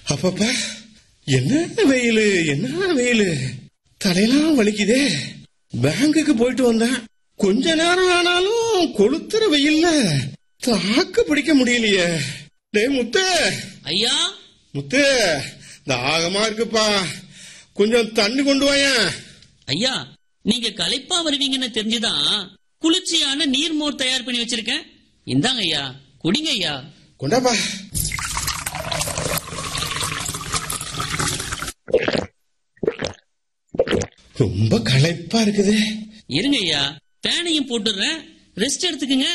அப்பப்பா என்ன வெயிலு என்ன வெயிலு தலையெல்லாம் வலிக்குதே பேங்குக்கு போயிட்டு வந்தேன் கொஞ்ச நேரம் ஆனாலும் கொளுத்துற வெயில்ல தாக்கு பிடிக்க முடியலையே டேய் முத்து ஐயா முத்து தாகமா இருக்குப்பா கொஞ்சம் தண்ணி கொண்டு வாயேன் ஐயா நீங்க களைப்பா வருவீங்கன்னு தெரிஞ்சுதான் குளிர்ச்சியான நீர்மோர் தயார் பண்ணி வச்சிருக்கேன் இந்தாங்க ஐயா குடிங்க ஐயா கொண்டாப்பா ரொம்ப களைப்பா இருக்குது இருங்க ஐயா ஃபேனையும் போட்டுடுறேன் ரெஸ்ட் எடுத்துக்குங்க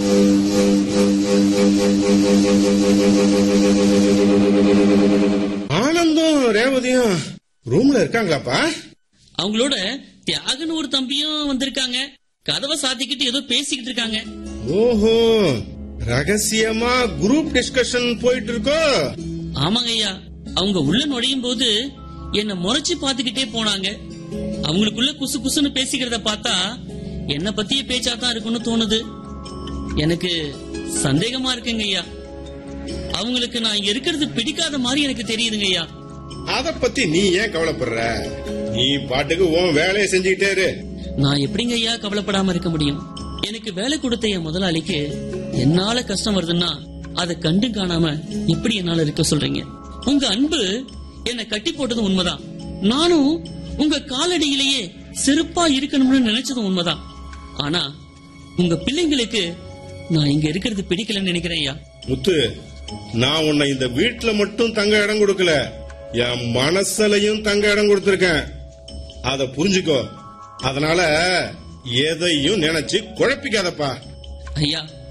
ஆனந்தும் ரேவதியும் ரூம்ல இருக்காங்களாப்பா அவங்களோட தியாகன்னு ஒரு தம்பியும் வந்திருக்காங்க கதவை சாத்திக்கிட்டு ஏதோ பேசிக்கிட்டு இருக்காங்க ஓஹோ ரகசியமா குரூப் டிஸ்கஷன் போயிட்டு இருக்கோ ஆமாங்க ஐயா அவங்க உள்ள நுழையும் போது என்ன முறைச்சு பாத்துக்கிட்டே போனாங்க அவங்களுக்குள்ள குசு குசுன்னு பேசிக்கிறத பார்த்தா என்ன பத்திய பேச்சா தான் இருக்கும்னு தோணுது எனக்கு சந்தேகமா இருக்குங்க ஐயா அவங்களுக்கு நான் இருக்கிறது பிடிக்காத மாதிரி எனக்கு தெரியுதுங்க ஐயா அத பத்தி நீ ஏன் கவலைப்படுற நீ பாட்டுக்கு உன் வேலையை செஞ்சுக்கிட்டே இரு நான் எப்படிங்க ஐயா கவலைப்படாம இருக்க முடியும் எனக்கு வேலை கொடுத்த என் முதலாளிக்கு என்னால கஷ்டம் வருதுன்னா அதை கண்டு காணாம எப்படி என்னால இருக்க சொல்றீங்க உங்க அன்பு என்னை கட்டி போட்டதும் உண்மைதான் நானும் உங்க காலடியிலேயே செருப்பா இருக்கணும்னு நினைச்சதும் உண்மைதான் ஆனா உங்க பிள்ளைங்களுக்கு நான் இங்க இருக்கிறது பிடிக்கலன்னு நினைக்கிறேன் ஐயா முத்து நான் உன்னை இந்த வீட்டுல மட்டும் தங்க இடம் கொடுக்கல என் மனசுலயும் தங்க இடம் கொடுத்திருக்கேன் அத புரிஞ்சுக்கோ அதனால எதையும் நினைச்சு குழப்பிக்காதப்பா ஐயா